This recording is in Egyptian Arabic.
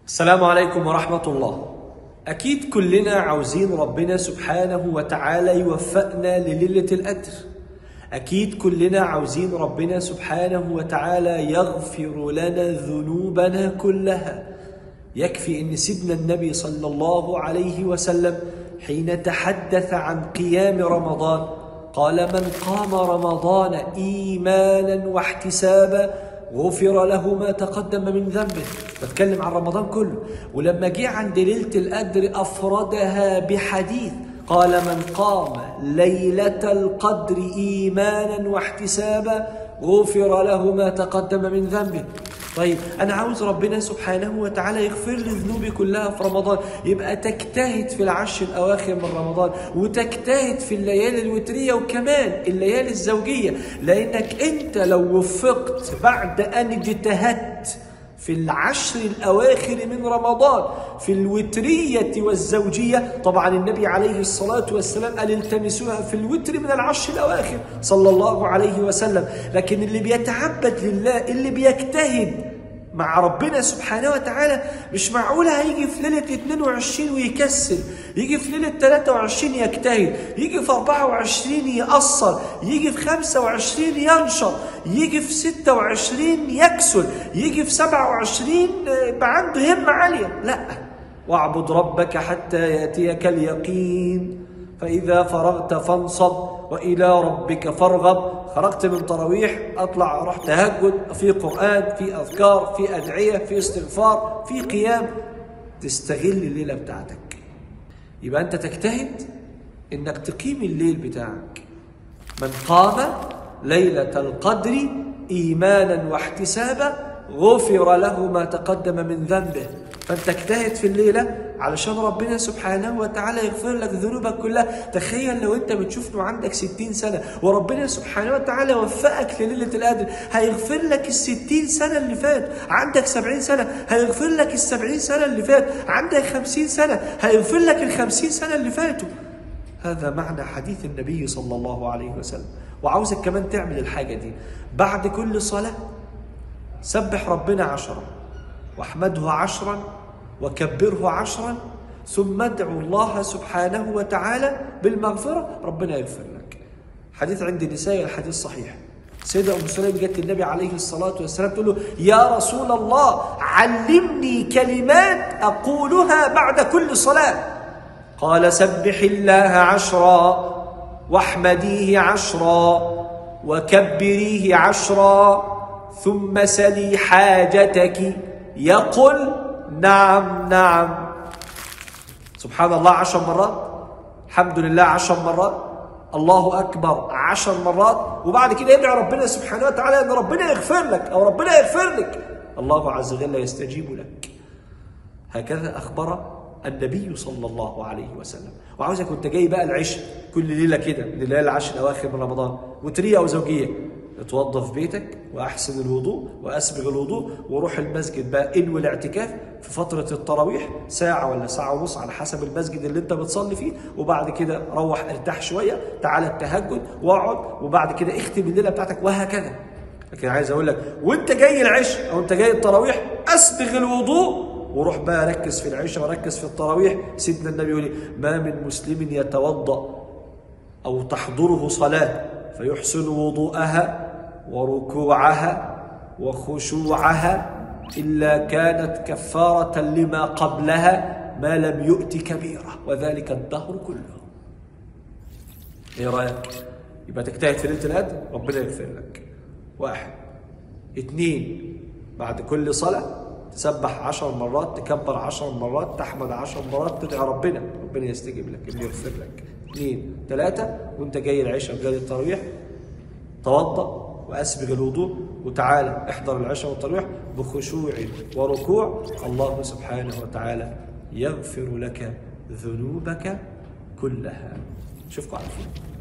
السلام عليكم ورحمة الله أكيد كلنا عاوزين ربنا سبحانه وتعالى يوفقنا لليلة القدر أكيد كلنا عاوزين ربنا سبحانه وتعالى يغفر لنا ذنوبنا كلها يكفي أن سيدنا النبي صلى الله عليه وسلم حين تحدث عن قيام رمضان قال من قام رمضان إيمانا واحتسابا غفر له ما تقدم من ذنبه بتكلم عن رمضان كله ولما جه عند ليلة القدر أفردها بحديث قال من قام ليلة القدر إيمانا واحتسابا غفر له ما تقدم من ذنبه طيب أنا عاوز ربنا سبحانه وتعالى يغفر لي ذنوبي كلها في رمضان يبقى تجتهد في العشر الأواخر من رمضان وتجتهد في الليالي الوترية وكمان الليالي الزوجية لأنك أنت لو وفقت بعد أن اجتهدت في العشر الأواخر من رمضان في الوترية والزوجية طبعا النبي عليه الصلاة والسلام قال التمسوها في الوتر من العشر الأواخر صلى الله عليه وسلم لكن اللي بيتعبد لله اللي بيجتهد مع ربنا سبحانه وتعالى مش معقول هيجي في ليلة 22 ويكسل يجي في ليلة 23 يجتهد يجي في 24 يقصر يجي في 25 ينشط يجي في 26 يكسل يجي في 27 يبقى عنده همة عالية لا واعبد ربك حتى يأتيك اليقين فإذا فرغت فانصب وإلى ربك فارغب خرجت من تراويح أطلع أروح تهجد في قرآن في أذكار في أدعية في استغفار في قيام تستغل الليلة بتاعتك يبقى أنت تجتهد إنك تقيم الليل بتاعك من قام ليلة القدر إيمانا واحتسابا غفر له ما تقدم من ذنبه فانت اجتهد في الليله علشان ربنا سبحانه وتعالى يغفر لك ذنوبك كلها تخيل لو انت بتشوف انه عندك ستين سنه وربنا سبحانه وتعالى وفقك لليله القدر هيغفر لك الستين سنه اللي فات عندك سبعين سنه هيغفر لك السبعين سنه اللي فات عندك خمسين سنه هيغفر لك الخمسين سنه اللي فاتوا هذا معنى حديث النبي صلى الله عليه وسلم وعاوزك كمان تعمل الحاجه دي بعد كل صلاه سبح ربنا عشرا واحمده عشرا وكبره عشرا ثم ادعو الله سبحانه وتعالى بالمغفرة ربنا يغفر لك حديث عند النساء الحديث صحيح سيدة أم سليم جت النبي عليه الصلاة والسلام تقول له يا رسول الله علمني كلمات أقولها بعد كل صلاة قال سبح الله عشرا واحمديه عشرا وكبريه عشرا ثم سلي حاجتك يقل نعم نعم سبحان الله عشر مرات الحمد لله عشر مرات الله أكبر عشر مرات وبعد كده يدعي ربنا سبحانه وتعالى أن ربنا يغفر لك أو ربنا يغفر لك الله عز وجل يستجيب لك هكذا أخبر النبي صلى الله عليه وسلم وعاوزك كنت جاي بقى العشاء كل ليلة كده من الليالي العشر الأواخر من رمضان وترية أو زوجية اتوضى في بيتك واحسن الوضوء واسبغ الوضوء وروح المسجد بقى انوي الاعتكاف في فتره التراويح ساعه ولا ساعه ونص على حسب المسجد اللي انت بتصلي فيه وبعد كده روح ارتاح شويه تعالى التهجد واقعد وبعد كده اختم الليله بتاعتك وهكذا لكن عايز اقول لك وانت جاي العشاء او انت جاي التراويح اسبغ الوضوء وروح بقى ركز في العشاء وركز في التراويح سيدنا النبي يقول ما من مسلم يتوضا او تحضره صلاه فيحسن وضوءها وركوعها وخشوعها إلا كانت كفارة لما قبلها ما لم يؤت كبيرة وذلك الدهر كله ايه رأيك؟ يبقى تجتهد في ليلة القدر ربنا يغفر لك واحد اثنين بعد كل صلاة تسبح عشر مرات تكبر عشر مرات تحمد عشر مرات تدعي ربنا ربنا يستجيب لك اللي يغفر لك اثنين ثلاثة وانت جاي العشاء وجاي التراويح توضأ وأسبغ الوضوء وتعالى احضر العشاء والتراويح بخشوع وركوع الله سبحانه وتعالى يغفر لك ذنوبك كلها نشوفكم على خير